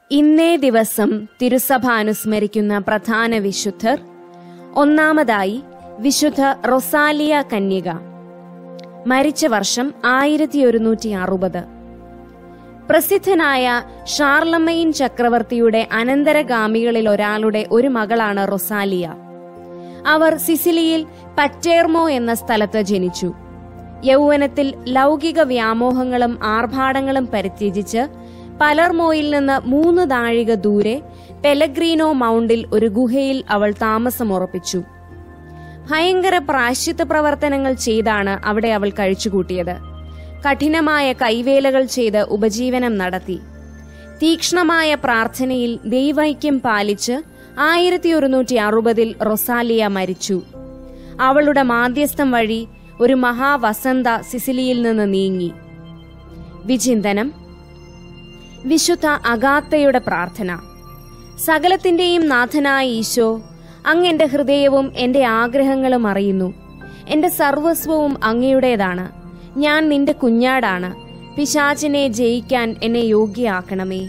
ഇന്നേ ദിവസം തിരുസഭ അനുസ്മരിക്കുന്ന പ്രധാന വിശുദ്ധർ ഒന്നാമതായി വിശുദ്ധ റൊസാലിയ കന്യക മരിച്ച വർഷം ആയിരത്തി ഒരുന്നൂറ്റി അറുപത് പ്രസിദ്ധനായ ഷാർലമൈൻ ചക്രവർത്തിയുടെ അനന്തരഗാമികളിൽ ഒരാളുടെ ഒരു മകളാണ് റൊസാലിയ അവർ സിസിലിയിൽ പറ്റേർമോ എന്ന സ്ഥലത്ത് ജനിച്ചു യൗവനത്തിൽ ലൗകിക വ്യാമോഹങ്ങളും ആർഭാടങ്ങളും പരിത്യജിച്ച് പലർമോയിൽ നിന്ന് മൂന്ന് താഴിക ദൂരെ പെലഗ്രീനോ മൗണ്ടിൽ ഒരു ഗുഹയിൽ അവൾ താമസമുറപ്പിച്ചു ഭയങ്കര പ്രാശ്ചിത്ത പ്രവർത്തനങ്ങൾ ചെയ്താണ് അവിടെ അവൾ കഴിച്ചുകൂട്ടിയത് കഠിനമായ കൈവേലകൾ ചെയ്ത് ഉപജീവനം നടത്തി തീക്ഷ്ണമായ പ്രാർത്ഥനയിൽ ദൈവൈക്യം പാലിച്ച് ആയിരത്തി ഒരുന്നൂറ്റി അറുപതിൽ റൊസാലിയ മരിച്ചു അവളുടെ മാധ്യസ്ഥം വഴി ഒരു മഹാവസന്ത സിസിലിയിൽ നിന്ന് നീങ്ങി വിചിന്തനം വിശുദ്ധ അഗാത്തയുടെ പ്രാർത്ഥന സകലത്തിന്റെയും നാഥനായ ഈശോ അങ്ങ് എന്റെ ഹൃദയവും എന്റെ ആഗ്രഹങ്ങളും അറിയുന്നു എന്റെ സർവസ്വവും അങ്ങയുടേതാണ് ഞാൻ നിന്റെ കുഞ്ഞാടാണ് പിശാചിനെ ജയിക്കാൻ എന്നെ യോഗ്യയാക്കണമേ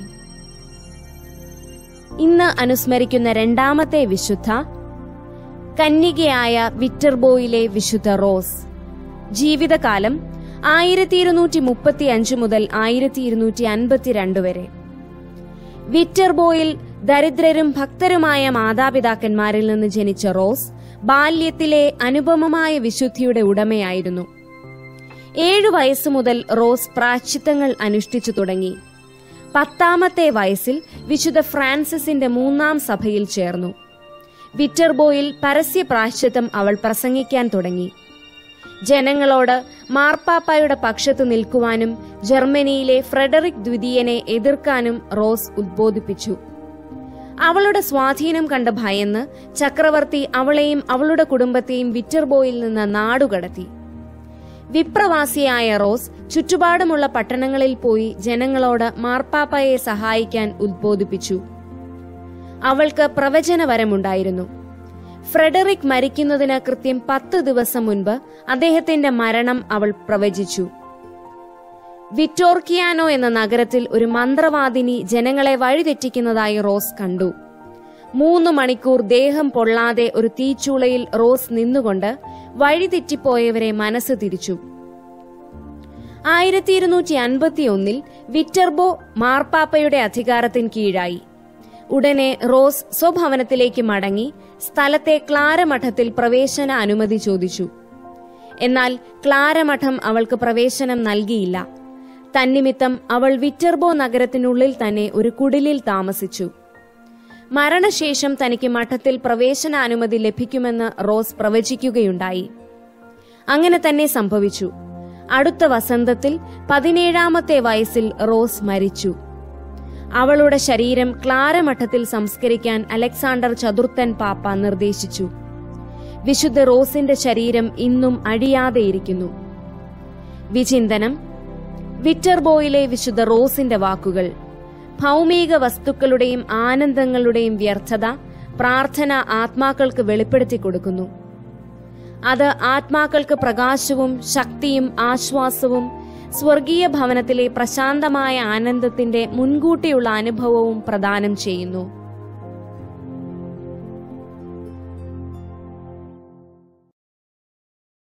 ഇന്ന് അനുസ്മരിക്കുന്ന രണ്ടാമത്തെ വിശുദ്ധ കന്യകയായ വിറ്റർബോയിലെ വിശുദ്ധ റോസ് ജീവിതകാലം ആയിരത്തി ഇരുന്നൂറ്റി മുപ്പത്തി അഞ്ച് മുതൽ ആയിരത്തി ഇരുന്നൂറ്റി അൻപത്തിരണ്ട് വരെ വിറ്റർബോയിൽ ദരിദ്രരും ഭക്തരുമായ മാതാപിതാക്കന്മാരിൽ നിന്ന് ജനിച്ച റോസ് ബാല്യത്തിലെ അനുപമമായ വിശുദ്ധിയുടെ ഉടമയായിരുന്നു ഏഴു വയസ്സ് മുതൽ റോസ് പ്രാശ്ചിത്തങ്ങൾ അനുഷ്ഠിച്ചു തുടങ്ങി പത്താമത്തെ വയസ്സിൽ വിശുദ്ധ ഫ്രാൻസിസിന്റെ മൂന്നാം സഭയിൽ ചേർന്നു വിറ്റർബോയിൽ പരസ്യ പ്രാശ്ചിത്തം അവൾ പ്രസംഗിക്കാൻ തുടങ്ങി ജനങ്ങളോട് മാർപ്പാപ്പായുടെ പക്ഷത്ത് നിൽക്കുവാനും ജർമ്മനിയിലെ ഫ്രെഡറിക് ദ്വിതീയനെ എതിർക്കാനും റോസ് ഉദ്ബോധിപ്പിച്ചു അവളുടെ സ്വാധീനം കണ്ട് ഭയന്ന് ചക്രവർത്തി അവളെയും അവളുടെ കുടുംബത്തെയും വിറ്റർബോയിൽ നിന്ന് നാടുകടത്തി വിപ്രവാസിയായ റോസ് ചുറ്റുപാടുമുള്ള പട്ടണങ്ങളിൽ പോയി ജനങ്ങളോട് മാർപ്പാപ്പയെ സഹായിക്കാൻ ഉദ്ബോധിപ്പിച്ചു അവൾക്ക് പ്രവചനവരമുണ്ടായിരുന്നു ഫ്രെഡറിക് മരിക്കുന്നതിന് കൃത്യം പത്ത് ദിവസം മുൻപ് അദ്ദേഹത്തിന്റെ മരണം അവൾ പ്രവചിച്ചു വിറ്റോർക്കിയാനോ എന്ന നഗരത്തിൽ ഒരു മന്ത്രവാദിനി ജനങ്ങളെ വഴിതെറ്റിക്കുന്നതായി റോസ് കണ്ടു മൂന്ന് മണിക്കൂർ ദേഹം പൊള്ളാതെ ഒരു തീച്ചൂളയിൽ റോസ് നിന്നുകൊണ്ട് വഴിതെറ്റിപ്പോയവരെ മനസ്സ് തിരിച്ചു ആയിരത്തി ഇരുന്നൂറ്റി അൻപത്തി ഒന്നിൽ വിറ്റർബോ മാർപ്പാപ്പയുടെ അധികാരത്തിന് കീഴായി ഉടനെ റോസ് സ്വഭവനത്തിലേക്ക് മടങ്ങി സ്ഥലത്തെ ക്ലാരമഠത്തിൽ പ്രവേശന അനുമതി ചോദിച്ചു എന്നാൽ ക്ലാരമഠം അവൾക്ക് പ്രവേശനം നൽകിയില്ല തന്നിമിത്തം അവൾ വിറ്റർബോ നഗരത്തിനുള്ളിൽ തന്നെ ഒരു കുടിലിൽ താമസിച്ചു മരണശേഷം തനിക്ക് മഠത്തിൽ പ്രവേശനാനുമതി ലഭിക്കുമെന്ന് റോസ് പ്രവചിക്കുകയുണ്ടായി അങ്ങനെ തന്നെ സംഭവിച്ചു അടുത്ത വസന്തത്തിൽ പതിനേഴാമത്തെ വയസ്സിൽ റോസ് മരിച്ചു അവളുടെ ശരീരം ക്ലാരമഠത്തിൽ സംസ്കരിക്കാൻ അലക്സാണ്ടർ ചതുർത്ഥൻ പാപ്പ നിർദ്ദേശിച്ചു വിശുദ്ധ റോസിന്റെ ശരീരം ഇന്നും അഴിയാതെയിരിക്കുന്നു വിചിന്തനം വിറ്റർബോയിലെ വിശുദ്ധ റോസിന്റെ വാക്കുകൾ ഭൗമിക വസ്തുക്കളുടെയും ആനന്ദങ്ങളുടെയും വ്യർത്ഥത പ്രാർത്ഥന ആത്മാക്കൾക്ക് വെളിപ്പെടുത്തി കൊടുക്കുന്നു അത് ആത്മാക്കൾക്ക് പ്രകാശവും ശക്തിയും ആശ്വാസവും സ്വർഗീയ ഭവനത്തിലെ പ്രശാന്തമായ ആനന്ദത്തിന്റെ മുൻകൂട്ടിയുള്ള അനുഭവവും പ്രദാനം ചെയ്യുന്നു